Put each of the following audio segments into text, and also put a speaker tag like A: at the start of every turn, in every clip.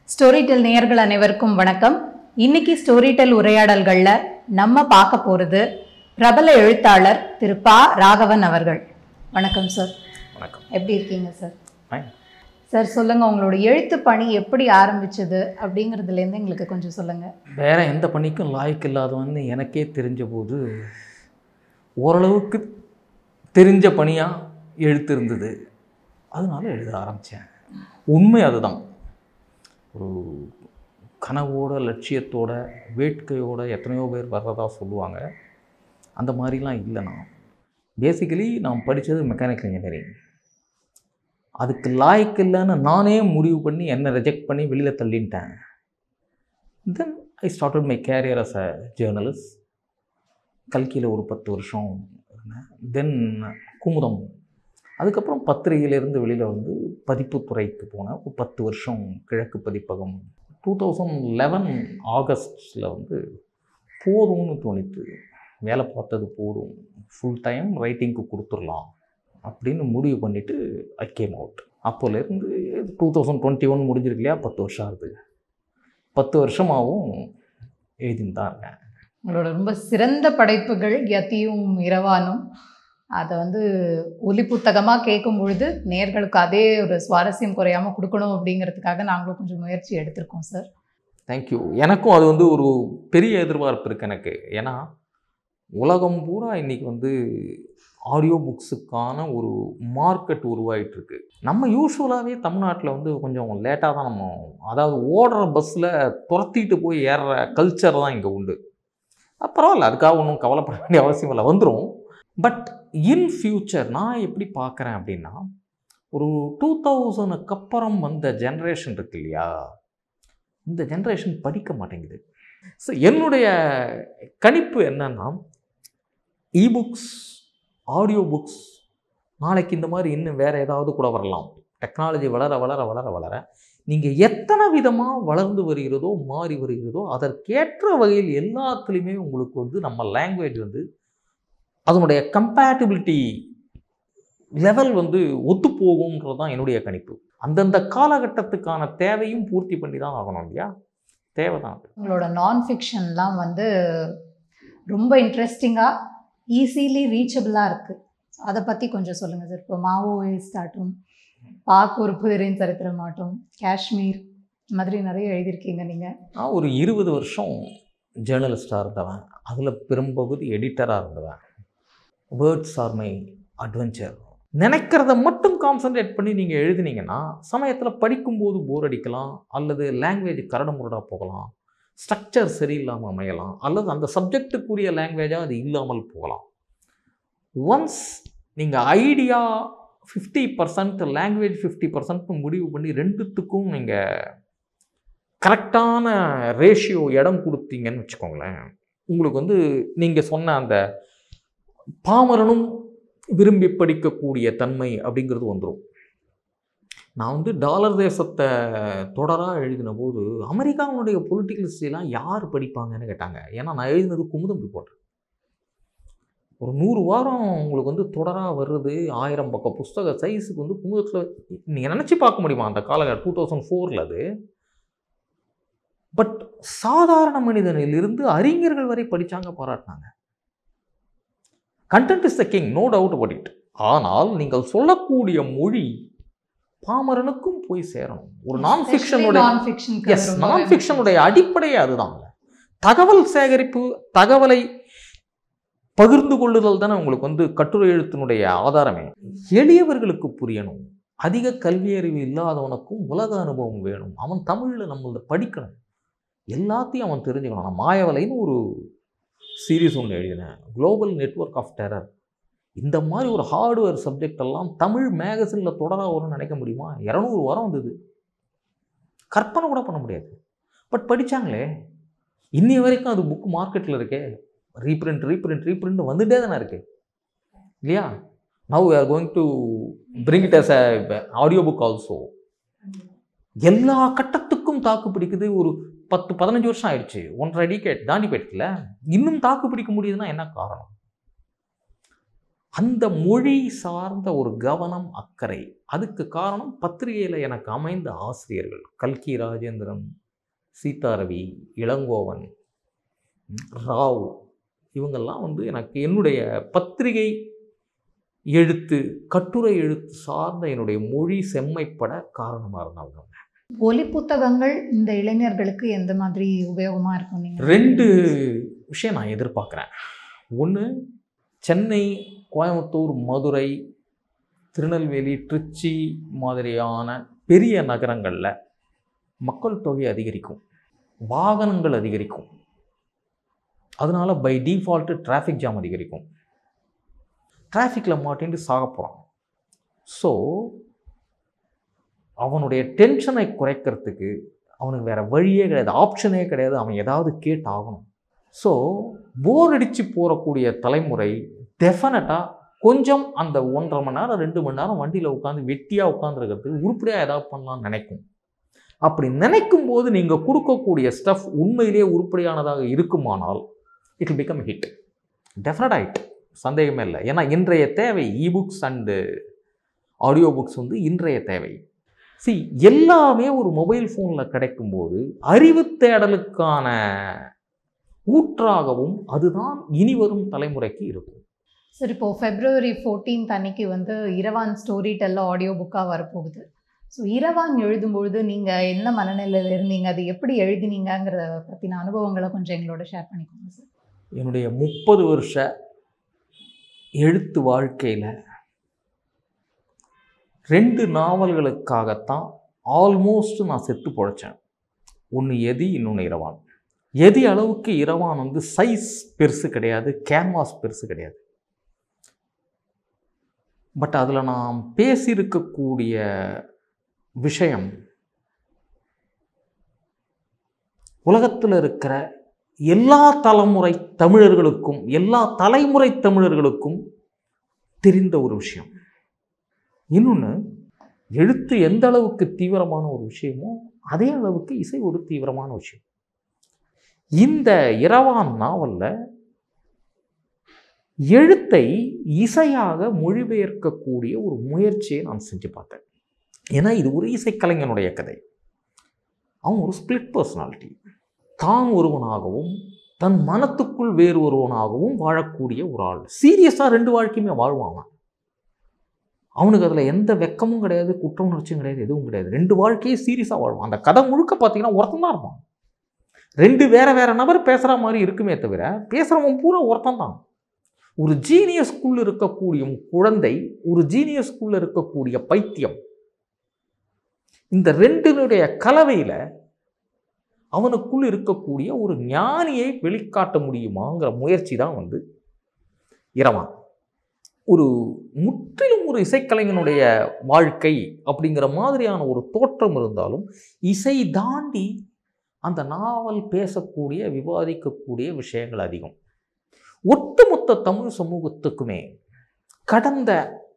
A: Storytel நேயர்கள் அனைவருக்கும் வணக்கம் இன்னைக்கு ஸ்டோரிடெல் உரையாடல்கள்ல நம்ம பார்க்க போறது பிரபல எழுத்தாளர் திரு பா ராகவன் அவர்கள் வணக்கம் சார்
B: வணக்கம்
A: எப்படி இருக்கீங்க சார்
B: Fine.
A: சார் சொல்லுங்க உங்களோட எழுத்து பணி எப்படி ஆரம்பிச்சது அப்படிங்கிறதுலேருந்து எங்களுக்கு கொஞ்சம் சொல்லுங்க
B: வேற எந்த பணிக்கும் லாய்க்கு இல்லாதவன்னு எனக்கே தெரிஞ்ச போது ஓரளவுக்கு தெரிஞ்ச பணியாக எழுத்து இருந்தது அதனால எழுத ஆரம்பித்தேன் உண்மை அதுதான் ஒரு கனவோட லட்சியத்தோட வேட்கையோட எத்தனையோ பேர் வர்றதா சொல்லுவாங்க அந்த மாதிரிலாம் இல்லை நான் பேசிக்கலி நான் படித்தது மெக்கானிக்கல் இன்ஜினியரிங் அதுக்கு லாய்க்கு இல்லைன்னு நானே முடிவு பண்ணி என்னை ரிஜெக்ட் பண்ணி வெளியில் தள்ளின்ட்டேன் then I started my career as a journalist கல்கியில் ஒரு பத்து வருஷம் இருந்தேன் தென் குமுதம் அதுக்கப்புறம் பத்திரிகையிலேருந்து வெளியில் வந்து பதிப்புத்துறைக்கு போனேன் ஒரு பத்து வருஷம் கிழக்கு பதிப்பகம் டூ தௌசண்ட் லெவன் ஆகஸ்டில் வந்து போதும்னு தோணித்து வேலை பார்த்தது போதும் ஃபுல் டைம் ரைட்டிங்க்கு கொடுத்துடலாம் அப்படின்னு முடிவு பண்ணிவிட்டு ஐ கேம் அவுட் அப்போலேருந்து டூ தௌசண்ட் டுவெண்ட்டி ஒன் முடிஞ்சிருக்கு இல்லையா பத்து வருஷம் ஆகுது பத்து வருஷமாகவும் எழுதின்னு தான் இருக்கேன்
A: உங்களோட ரொம்ப சிறந்த படைப்புகள் யத்தியும் இரவானும் அதை வந்து ஒலி புத்தகமாக கேட்கும் பொழுது நேர்களுக்கு அதே ஒரு சுவாரஸ்யம் குறையாம கொடுக்கணும் அப்படிங்கிறதுக்காக நாங்களும் கொஞ்சம் முயற்சி எடுத்திருக்கோம் சார்
B: தேங்க்யூ எனக்கும் அது வந்து ஒரு பெரிய எதிர்பார்ப்பு இருக்குது எனக்கு ஏன்னா உலகம் பூரா இன்றைக்கி வந்து ஆடியோ புக்ஸுக்கான ஒரு மார்க்கெட் உருவாயிட்டு இருக்கு நம்ம யூஸ்வலாகவே தமிழ்நாட்டில் வந்து கொஞ்சம் லேட்டாக தான் நம்ம அதாவது ஓடுற பஸ்ஸில் துரத்திட்டு போய் ஏறுற கல்ச்சர் தான் இங்கே உண்டு அஹ் பரவாயில்ல அதுக்காக ஒன்றும் கவலைப்பட வேண்டிய அவசியம் இல்லை வந்துடும் பட் இன் ஃப்யூச்சர் நான் எப்படி பார்க்குறேன் அப்படின்னா ஒரு டூ தௌசண்ட்க்கு அப்புறம் வந்த ஜென்ரேஷன் இருக்கு இல்லையா இந்த ஜென்ரேஷன் படிக்க மாட்டேங்குது ஸோ என்னுடைய கணிப்பு என்னன்னா இபுக்ஸ் ஆடியோ புக்ஸ் நாளைக்கு இந்த மாதிரி இன்னும் வேறு ஏதாவது கூட வரலாம் டெக்னாலஜி வளர வளர வளர வளர நீங்கள் எத்தனை விதமாக வளர்ந்து வருகிறதோ மாறி வருகிறதோ அதற்கேற்ற வகையில் எல்லாத்துலேயுமே உங்களுக்கு வந்து நம்ம லாங்குவேஜ் வந்து அதனுடைய கம்பேட்டபிலிட்டி லெவல் வந்து ஒத்து போகும்ன்றது தான் என்னுடைய கணிப்பு அந்தந்த காலகட்டத்துக்கான தேவையும் பூர்த்தி பண்ணி தான் ஆகணும் இல்லையா தேவை தான் அது.
A: உங்களோட நான் ஃபிக்ஷன்லாம் வந்து ரொம்ப இன்ட்ரெஸ்டிங்காக ஈஸிலி ரீச்சபிளாக இருக்குது அதை பற்றி கொஞ்சம் சொல்லுங்கள் சார் இப்போ மாவோயிஸ்ட் ஆட்டும் பாக் ஒரு புதிரின் சரித்திரமாட்டும் காஷ்மீர் இந்த மாதிரி நிறைய எழுதியிருக்கீங்க நீங்கள்
B: நான் ஒரு இருபது வருஷம் ஜேர்னலிஸ்டாக இருந்தவன் அதில் பெரும்பகுதி எடிட்டராக இருந்தவன் வேர்ட்ஸ் ஆர் மை அட்வென்ச்சர் நினைக்கிறத மட்டும் கான்சன்ட்ரேட் பண்ணி நீங்கள் எழுதுனீங்கன்னா சமயத்தில் படிக்கும்போது போர் அடிக்கலாம் அல்லது லாங்குவேஜ் கரடுமுரடாக போகலாம் ஸ்ட்ரக்சர் சரியில்லாமல் அமையலாம் அல்லது அந்த சப்ஜெக்ட்டுக்குரிய லாங்குவேஜாக அது இல்லாமல் போகலாம் ஒன்ஸ் நீங்கள் idea fifty percent language fifty percent முடிவு பண்ணி ரெண்டுத்துக்கும் நீங்கள் கரெக்டான ரேஷியோ இடம் கொடுத்தீங்கன்னு வச்சுக்கோங்களேன் உங்களுக்கு வந்து நீங்கள் சொன்ன அந்த பாமரனும் விரும்பி படிக்கக்கூடிய தன்மை அப்படிங்கிறது வந்துடும் நான் வந்து டாலர் தேசத்தை தொடராக எழுதின போது அமெரிக்காவினுடைய பொலிட்டிக்கல் ஹிஸ்ட்ரிலாம் யார் படிப்பாங்கன்னு கேட்டாங்க ஏன்னா நான் எழுதினது குமுதம் ரிப்போர்ட் ஒரு நூறு வாரம் உங்களுக்கு வந்து தொடராக வருது ஆயிரம் பக்கம் புஸ்தக சைஸுக்கு வந்து குமுதத்தில் நீங்கள் நினச்சி பார்க்க முடியுமா அந்த காலகட்டம் டூ தௌசண்ட் ஃபோரில் அது பட் சாதாரண மனிதனிலிருந்து அறிஞர்கள் வரை படிச்சாங்க பாராட்டினாங்க content is the king no doubt about it ஆனால் நீங்கள் சொல்லக்கூடிய மொழி பாமரனுக்கும் போய் சேரணும் ஒரு நான் ஃபிக்ஷனுடைய
A: நான் ஃபிக்ஷன்
B: எஸ் நான் ஃபிக்ஷனுடைய அடிப்படையே அதுதான் தகவல் சேகரிப்பு தகவலை பகிர்ந்து கொள்ளுதல் தானே உங்களுக்கு வந்து கட்டுரை எழுத்தினுடைய ஆதாரமே எளியவர்களுக்கு புரியணும் அதிக கல்வி அறிவு இல்லாதவனுக்கும் உலக அனுபவம் வேணும் அவன் தமிழில் நம்மள படிக்கணும் எல்லாத்தையும் அவன் தெரிஞ்சுக்கணும் நான் மாயவலைன்னு ஒரு சீரீஸ் ஒன்று எழுதினேன் குளோபல் நெட்வொர்க் ஆஃப் டெரர் இந்த மாதிரி ஒரு ஹார்ட்வேர் சப்ஜெக்ட் எல்லாம் தமிழ் மேகசினில் தொடராக வரும்னு நினைக்க முடியுமா இரநூறு வாரம் வந்தது கற்பனை கூட பண்ண முடியாது பட் படித்தாங்களே இன்னி வரைக்கும் அது புக் மார்க்கெட்டில் இருக்கே ரீப்ரிண்ட் ரீப்ரிண்ட் ரீப்ரிண்ட் வந்துட்டே தானே இருக்கு இல்லையா now we are going to bring it as a audio book also எல்லா கட்டத்துக்கும் தாக்கு பிடிக்குது ஒரு பத்து பதினஞ்சு வருஷம் ஆயிடுச்சு ஒன்றரை டிகேட் தாண்டி போயிடுச்சுல இன்னும் தாக்கு பிடிக்க முடியுதுன்னா என்ன காரணம் அந்த மொழி சார்ந்த ஒரு கவனம் அக்கறை அதுக்கு காரணம் பத்திரிகையில் எனக்கு அமைந்த ஆசிரியர்கள் கல்கி ராஜேந்திரன் சீதாரவி இளங்கோவன் ராவ் இவங்கெல்லாம் வந்து எனக்கு என்னுடைய பத்திரிகை எழுத்து கட்டுரை எழுத்து சார்ந்த என்னுடைய மொழி செம்மைப்பட காரணமாக இருந்தாங்க
A: ஒலி புத்தகங்கள் இந்த இளைஞர்களுக்கு எந்த மாதிரி உபயோகமா இருக்கும் நீங்க
B: ரெண்டு விஷயம் நான் எதிர்பார்க்குறேன் ஒன்று சென்னை கோயம்புத்தூர் மதுரை திருநெல்வேலி திருச்சி மாதிரியான பெரிய நகரங்களில் மக்கள் தொகை அதிகரிக்கும் வாகனங்கள் அதிகரிக்கும் அதனால பை டிஃபால்ட்டு டிராஃபிக் ஜாம் அதிகரிக்கும் டிராஃபிக்கில் மாட்டின்ட்டு சாக போகிறான் ஸோ அவனுடைய டென்ஷனை குறைக்கிறதுக்கு அவனுக்கு வேற வழியே கிடையாது ஆப்ஷனே கிடையாது அவன் ஏதாவது கேட்டாகணும் ஸோ போர் அடித்து போகக்கூடிய தலைமுறை டெஃபினட்டாக கொஞ்சம் அந்த ஒன்றரை மணி நேரம் ரெண்டு மணி நேரம் வண்டியில் உட்காந்து வெட்டியாக உட்காந்துருக்கிறதுக்கு உருப்படியாக ஏதாவது பண்ணலாம்னு நினைக்கும் அப்படி நினைக்கும் போது நீங்கள் கொடுக்கக்கூடிய ஸ்டஃப் உண்மையிலேயே உருப்படியானதாக இருக்குமானால் இட் will பிகம் ஹிட் டெஃபினட்டாக ஹிட் சந்தேகமே இல்லை ஏன்னா இன்றைய தேவை இபுக்ஸ் அண்டு ஆடியோ புக்ஸ் வந்து இன்றைய தேவை சி எல்லாமே ஒரு மொபைல் ஃபோனில் கிடைக்கும்போது அறிவு தேடலுக்கான ஊற்றாகவும் அதுதான் இனி வரும் தலைமுறைக்கு இருக்கும்
A: சார் இப்போ ஃபெப்ரவரி 14th அன்னைக்கு வந்து இரவான் ஸ்டோரி டெல்ல ஆடியோ புக்காக வரப்போகுது ஸோ இரவான் எழுதும்பொழுது நீங்கள் என்ன மனநிலையில் இருந்தீங்க அது எப்படி எழுதினீங்கங்கிறத பற்றின அனுபவங்களை கொஞ்சம் எங்களோட ஷேர் பண்ணிக்கோங்க சார்
B: என்னுடைய முப்பது வருஷ எழுத்து வாழ்க்கையில் ரெண்டு நாவல்களுக்காகத்தான் ஆல்மோஸ்ட் நான் செத்து பொழைச்சேன் ஒன்று எதி இன்னொன்று இரவான் எதி அளவுக்கு இரவான் வந்து சைஸ் பெருசு கிடையாது கேன்வாஸ் பெருசு கிடையாது பட் அதில் நான் பேசியிருக்கக்கூடிய விஷயம் உலகத்தில் இருக்கிற எல்லா தலைமுறை தமிழர்களுக்கும் எல்லா தலைமுறை தமிழர்களுக்கும் தெரிந்த ஒரு விஷயம் இன்னொன்று எழுத்து எந்த அளவுக்கு தீவிரமான ஒரு விஷயமோ அதே அளவுக்கு இசை ஒரு தீவிரமான விஷயம் இந்த இரவான் நாவல்ல எழுத்தை இசையாக மொழிபெயர்க்கக்கூடிய ஒரு முயற்சியை நான் செஞ்சு பார்த்தேன் ஏன்னா இது ஒரு இசைக்கலைஞனுடைய கதை அவன் ஒரு ஸ்பிளிட் பர்சனாலிட்டி தான் ஒருவனாகவும் தன் மனத்துக்குள் வேறு ஒருவனாகவும் வாழக்கூடிய ஒரு ஆள் சீரியஸாக ரெண்டு வாழ்க்கையுமே வாழ்வான் அவன் அவனுக்கு அதில் எந்த வெக்கமும் கிடையாது குற்ற உணர்ச்சியும் கிடையாது எதுவும் கிடையாது ரெண்டு வாழ்க்கையே சீரியஸாக வாழ்வான் அந்த கதை முழுக்க பார்த்தீங்கன்னா ஒருத்தன் தான் இருப்பான் ரெண்டு வேற வேற நபர் பேசுகிற மாதிரி இருக்குமே தவிர பேசுகிறவன் பூரா ஒருத்தன் தான் ஒரு ஜீனியஸ்குள்ள இருக்கக்கூடிய குழந்தை ஒரு ஜீனியஸ்குள்ள இருக்கக்கூடிய பைத்தியம் இந்த ரெண்டினுடைய கலவையில் அவனுக்குள் இருக்கக்கூடிய ஒரு ஞானியை வெளிக்காட்ட முடியுமாங்கிற முயற்சி தான் வந்து இரவான் ஒரு முற்றிலும் ஒரு இசைக்கலைஞனுடைய வாழ்க்கை அப்படிங்கிற மாதிரியான ஒரு தோற்றம் இருந்தாலும் இசை தாண்டி அந்த நாவல் பேசக்கூடிய விவாதிக்கக்கூடிய விஷயங்கள் அதிகம் ஒட்டுமொத்த தமிழ் சமூகத்துக்குமே கடந்த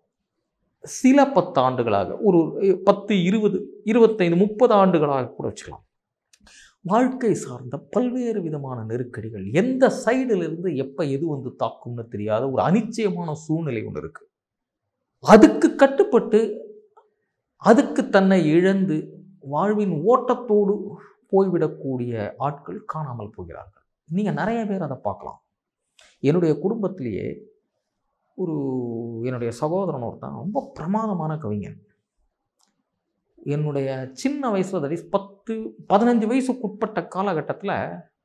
B: சில பத்து ஆண்டுகளாக ஒரு பத்து இருபது இருபத்தைந்து முப்பது ஆண்டுகளாக கூட வச்சுக்கலாம் வாழ்க்கை சார்ந்த பல்வேறு விதமான நெருக்கடிகள் எந்த சைடிலிருந்து எப்போ எது வந்து தாக்கும்னு தெரியாத ஒரு அனிச்சயமான சூழ்நிலை ஒன்று இருக்கு அதுக்கு கட்டுப்பட்டு அதுக்கு தன்னை இழந்து வாழ்வின் ஓட்டத்தோடு போய்விடக்கூடிய ஆட்கள் காணாமல் போகிறார்கள் நீங்கள் நிறைய பேர் அதை பார்க்கலாம் என்னுடைய குடும்பத்திலேயே ஒரு என்னுடைய சகோதரன் ஒருத்தன் ரொம்ப பிரமாதமான கவிஞன் என்னுடைய சின்ன வயசில் தட் இஸ் பத்து பதினஞ்சு வயசுக்குட்பட்ட காலகட்டத்தில்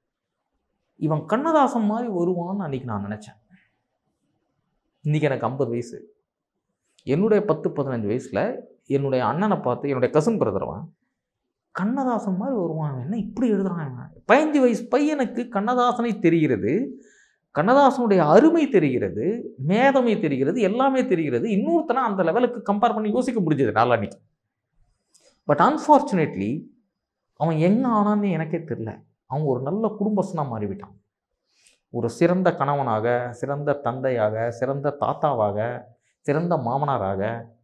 B: இவன் கண்ணதாசன் மாதிரி வருவான்னு அன்றைக்கி நான் நினச்சேன் இன்றைக்கி எனக்கு ஐம்பது வயசு என்னுடைய பத்து பதினஞ்சு வயசில் என்னுடைய அண்ணனை பார்த்து என்னுடைய கசன் பிரதர்வன் கண்ணதாசன் மாதிரி வருவான் அவன் என்ன இப்படி எழுதுறான் இவன் பதினஞ்சு வயசு பையனுக்கு கண்ணதாசனை தெரிகிறது கண்ணதாசனுடைய அருமை தெரிகிறது மேதமை தெரிகிறது எல்லாமே தெரிகிறது இன்னொருத்தனை அந்த லெவலுக்கு கம்பேர் பண்ணி யோசிக்க முடிஞ்சது நாளான்னைக்கு பட் அன்ஃபார்ச்சுனேட்லி அவன் எங்கே ஆனான்னு எனக்கே தெரில அவன் ஒரு நல்ல குடும்பஸ்தனாக மாறிவிட்டான் ஒரு சிறந்த கணவனாக சிறந்த தந்தையாக சிறந்த தாத்தாவாக சிறந்த மாமனாராக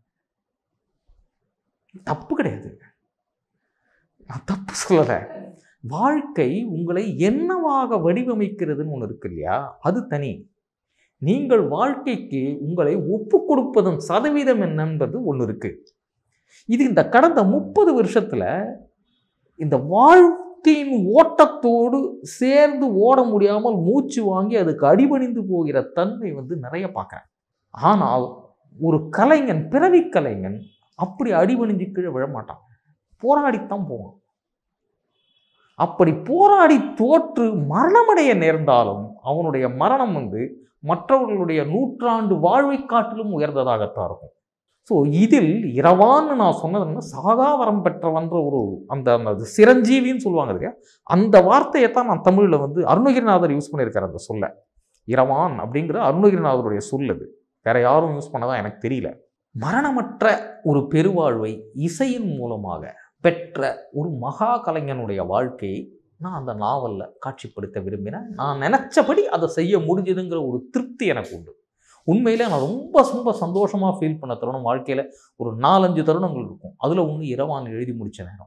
B: தப்பு கிடையாது நான் தப்பு சொல்லலை வாழ்க்கை உங்களை என்னவாக வடிவமைக்கிறதுன்னு ஒன்று இருக்கு இல்லையா அது தனி நீங்கள் வாழ்க்கைக்கு உங்களை ஒப்பு கொடுப்பதன் சதவீதம் என்னன்றது ஒன்று இருக்கு இது இந்த கடந்த முப்பது வருஷத்துல இந்த வாழ்க்கையின் ஓட்டத்தோடு சேர்ந்து ஓட முடியாமல் மூச்சு வாங்கி அதுக்கு அடிபணிந்து போகிற தன்மை வந்து நிறைய பார்க்குறேன் ஆனால் ஒரு கலைஞன் பிறவி கலைஞன் அப்படி அடிபணிஞ்சு கீழே விழமாட்டான் போராடித்தான் போவான் அப்படி போராடி தோற்று மரணமடைய நேர்ந்தாலும் அவனுடைய மரணம் வந்து மற்றவர்களுடைய நூற்றாண்டு வாழ்வை காட்டிலும் உயர்ந்ததாகத்தான் இருக்கும் ஸோ இதில் இரவான்னு நான் சொன்னதுன்னா சாகாவரம் பெற்றவன்ற ஒரு அந்த அந்த சிரஞ்சீவின்னு சொல்லுவாங்க இல்லையா அந்த வார்த்தையை தான் நான் தமிழில் வந்து அருணகிரிநாதர் யூஸ் பண்ணியிருக்காரு அந்த சொல்ல இரவான் அப்படிங்கிற அருணகிரிநாதருடைய சொல் அது வேற யாரும் யூஸ் பண்ணதா எனக்கு தெரியல மரணமற்ற ஒரு பெருவாழ்வை இசையின் மூலமாக பெற்ற ஒரு மகா கலைஞனுடைய வாழ்க்கையை நான் அந்த நாவலில் காட்சிப்படுத்த விரும்பினேன் நான் நினச்சபடி அதை செய்ய முடிஞ்சதுங்கிற ஒரு திருப்தி எனக்கு உண்டு உண்மையிலே நான் ரொம்ப ரொம்ப சந்தோஷமாக ஃபீல் பண்ண தருணம் வாழ்க்கையில் ஒரு நாலஞ்சு தருணங்கள் இருக்கும் அதில் ஒன்று இரவான் எழுதி முடிச்ச நேரம்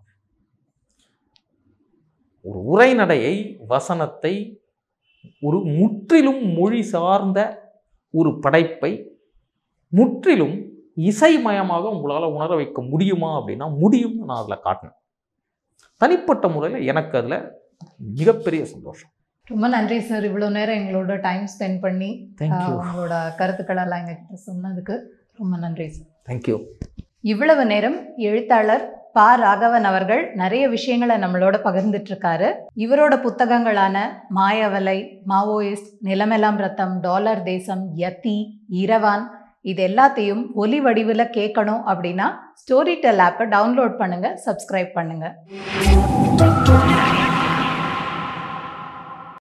B: ஒரு உரைநடையை வசனத்தை ஒரு முற்றிலும் மொழி சார்ந்த ஒரு படைப்பை முற்றிலும் இசைமயமாக உங்களால் உணர வைக்க முடியுமா அப்படின்னா முடியும்னு நான் அதில் காட்டினேன் தனிப்பட்ட முறையில் எனக்கு அதில் மிகப்பெரிய சந்தோஷம்
A: ரொம்ப நன்றி சார் இவ்வளோ நேரம் எங்களோட டைம் ஸ்பெண்ட் பண்ணி
B: தேங்க்யூ
A: ஆஹ், உங்களோட கருத்துக்கள் எல்லாம் எங்ககிட்ட சொன்னதுக்கு ரொம்ப நன்றி சார்
B: தேங்க்யூ
A: இவ்வளவு நேரம் எழுத்தாளர் பா ராகவன் அவர்கள் நிறைய விஷயங்களை நம்மளோட பகிர்ந்துட்டு இருக்காரு இவரோட புத்தகங்களான மாயவலை மாவோயிஸ்ட் நிலமெல்லாம் ரத்தம் டாலர் தேசம் யத்தி இரவான் இது எல்லாத்தையும் ஒலி வடிவில் கேட்கணும் அப்படின்னா ஸ்டோரி டெல் ஆப்பை டவுன்லோட் பண்ணுங்க சப்ஸ்கிரைப் பண்ணுங்க